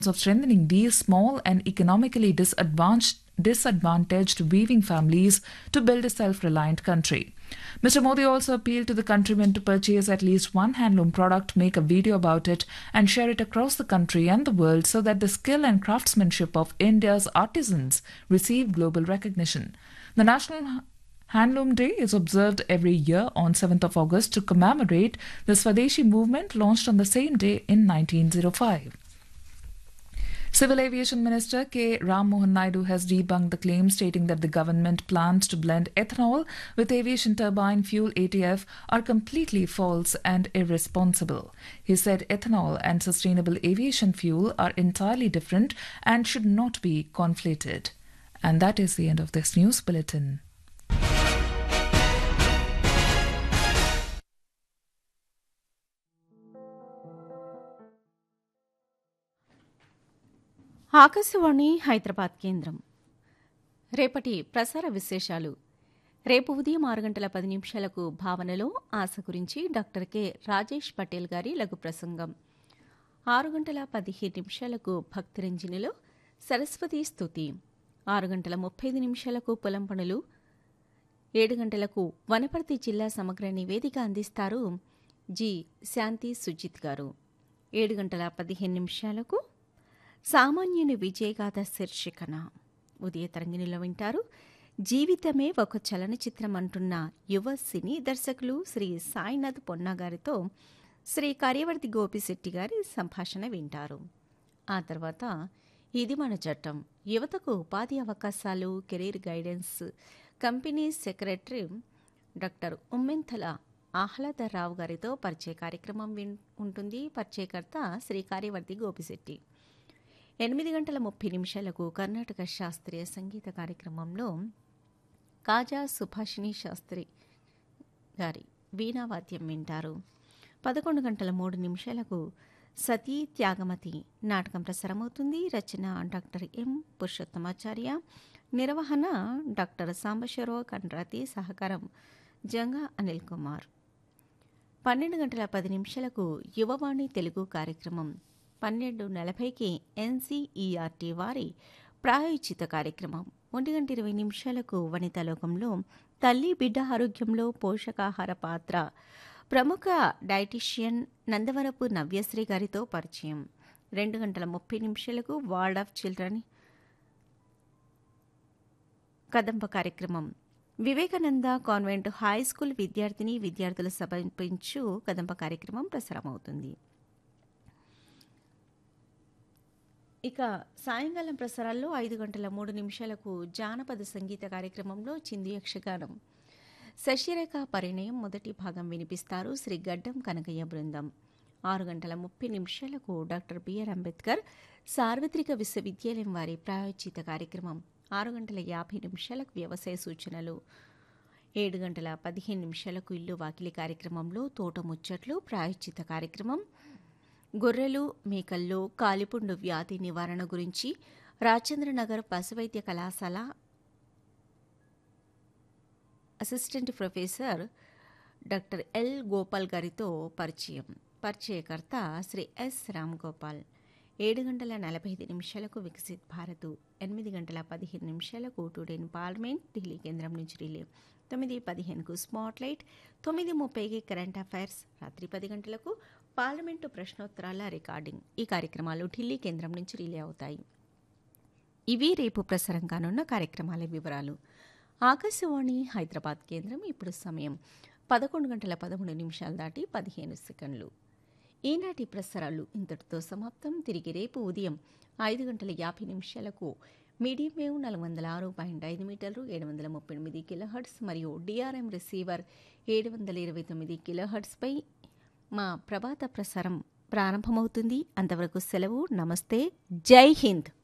of strengthening these small and economically disadvantaged, disadvantaged weaving families to build a self reliant country. Mr. Modi also appealed to the countrymen to purchase at least one handloom product, make a video about it, and share it across the country and the world so that the skill and craftsmanship of India's artisans receive global recognition. The National Handloom Day is observed every year on 7th of August to commemorate the Swadeshi movement launched on the same day in 1905. Civil Aviation Minister K. Ram Mohan Naidu has debunked the claim stating that the government plans to blend ethanol with aviation turbine fuel ATF are completely false and irresponsible. He said ethanol and sustainable aviation fuel are entirely different and should not be conflated. And that is the end of this news bulletin. Akashvani Hyderabad కేంద్రం రేపటి ప్రసార విశేషాలు రేపు ఉదయం ఆరు గంటల పది నిమిషాలకు భావనలో ఆశ గురించి డాక్టర్ కె రాజేష్ పటేల్ గారి లఘు ప్రసంగం ఆరు గంటల పదిహేను నిమిషాలకు భక్తిరంజనిలో సరస్వతి స్తుతి ఆరు గంటల ముప్పై ఐదు నిమిషాలకు పొలం పనులు ఏడు గంటలకు వనపర్తి జిల్లా సమగ్ర నివేదిక అందిస్తారు జి శాంతి సుజిత్ గారు ఏడు గంటల పదిహేను నిమిషాలకు సామాన్యుని విజయగాథ శీర్షికన ఉదయ తరంగిణిలో వింటారు జీవితమే ఒక చలనచిత్రం అంటున్న యువ సినీ దర్శకులు శ్రీ సాయినాథ్ పొన్నా గారితో శ్రీ కార్యవర్తి గోపిశెట్టి గారి సంభాషణ వింటారు ఆ తర్వాత ఇది మన చట్టం యువతకు ఉపాధి అవకాశాలు career guidance company secretary doctor Ummentala Ahladarao గారితో పరిచయ కార్యక్రమం విన్ ఉంటుంది పరిచయకర్త శ్రీ కార్యవర్తి గోపిశెట్టి ఎనిమిది గంటల ముప్పై నిమిషాలకు కర్ణాటక శాస్త్రీయ సంగీత కార్యక్రమంలో కాజా సుభాషిణి శాస్త్రి గారి వీణావాద్యం వింటారు పదకొండు గంటల మూడు నిమిషాలకు సతీ త్యాగమతి నాటకం ప్రసారమవుతుంది రచన డాక్టర్ ఎం పురుషోత్తమాచార్య నిర్వహణ డాక్టర్ సాంబశివరావు కండ్రాతి సహకారం జంగా అనిల్ కుమార్ పన్నెండు గంటల పది నిమిషాలకు యువవాణి తెలుగు కార్యక్రమం పన్నెండు నలభైకి ఎన్సీఈఆర్టీ వారి ప్రాయోచిత కార్యక్రమం ఒంటి గంట ఇరవై నిమిషాలకు వనితాలోకంలో తల్లి బిడ్డ ఆరోగ్యంలో పోషకాహార పాత్ర ప్రముఖ డైటిషియన్ నందవరపు నవ్యశ్రీ గారితో పరిచయం రెండు గంటల ముప్పై నిమిషాలకు వార్డ్ ఆఫ్ చిల్డ్రన్ కదంబ కార్యక్రమం వివేకానంద కాన్వెంట్ హై స్కూల్ విద్యార్థిని విద్యార్థులు సమర్పించు కదంబ కార్యక్రమం ప్రసారమవుతుంది ఇక సాయంకాలం ప్రసారాల్లో ఐదు గంటల మూడు నిమిషాలకు జానపద సంగీత కార్యక్రమంలో చిందు యక్షగానం శశిరేఖ పరిణయం మొదటి భాగం వినిపిస్తారు శ్రీ గడ్డం కనకయ్య బృందం ఆరు గంటల ముప్పై నిమిషాలకు డాక్టర్ బిఆర్ అంబేద్కర్ సార్వత్రిక విశ్వవిద్యాలయం వారి ప్రాయోజిత కార్యక్రమం ఆరు గంటల యాభై నిమిషాలకు వ్యవసాయ సూచనలు ఏడు గంటల పదిహేను నిమిషాలకు ఇల్లు వాకిలి కార్యక్రమంలో తోట ముచ్చట్లు ప్రాయోజిత కార్యక్రమం గొర్రెలు మేకల్లో కాలిపుండు వ్యాధి నివారణ గురించి రాజేంద్రనగర్ పశువైద్య కళాశాల assistant professor doctor L Gopal గారితో పరిచయం పరిచయకర్త శ్రీ ఎస్ రామ్ గోపాల్ ఏడు గంటల నలభై ఐదు నిమిషాలకు వికసిత్ భారత్ ఎనిమిది గంటల పదిహేను నిమిషాలకు టుడే ఇన్ పార్లమెంట్ ఢిల్లీ కేంద్రం నుంచి రిలే తొమ్మిది పదిహేనుకు స్పాట్ లైట్ తొమ్మిది ముప్పైకి కరెంట్ అఫైర్స్ రాత్రి పది గంటలకు పార్లమెంటు ప్రశ్నోత్తరాల రికార్డింగ్ ఈ కార్యక్రమాలు ఢిల్లీ కేంద్రం నుంచి రిలే అవుతాయి ఇవి రేపు ప్రసారం కానున్న కార్యక్రమాల వివరాలు ఆకాశవాణి హైదరాబాద్ కేంద్రం ఇప్పుడు సమయం పదకొండు గంటల పదమూడు నిమిషాలు దాటి పదిహేను సెకండ్లు ఈనాటి ప్రసారాలు ఇంతటితో సమాప్తం తిరిగి రేపు ఉదయం ఐదు గంటల యాభై నిమిషాలకు మీడియం వేవ్ నాలుగు వందల ఆరు పాయింట్ ఐదు మీటర్లు ఏడు వందల ముప్పై ఎనిమిది కిలోహర్ట్స్ మరియు డిఆర్ఎం రిసీవర్ ఏడు వందల ఇరవై తొమ్మిది కిలోహర్ట్స్పై మా ప్రభాత ప్రసారం ప్రారంభమవుతుంది అంతవరకు సెలవు నమస్తే జై హింద్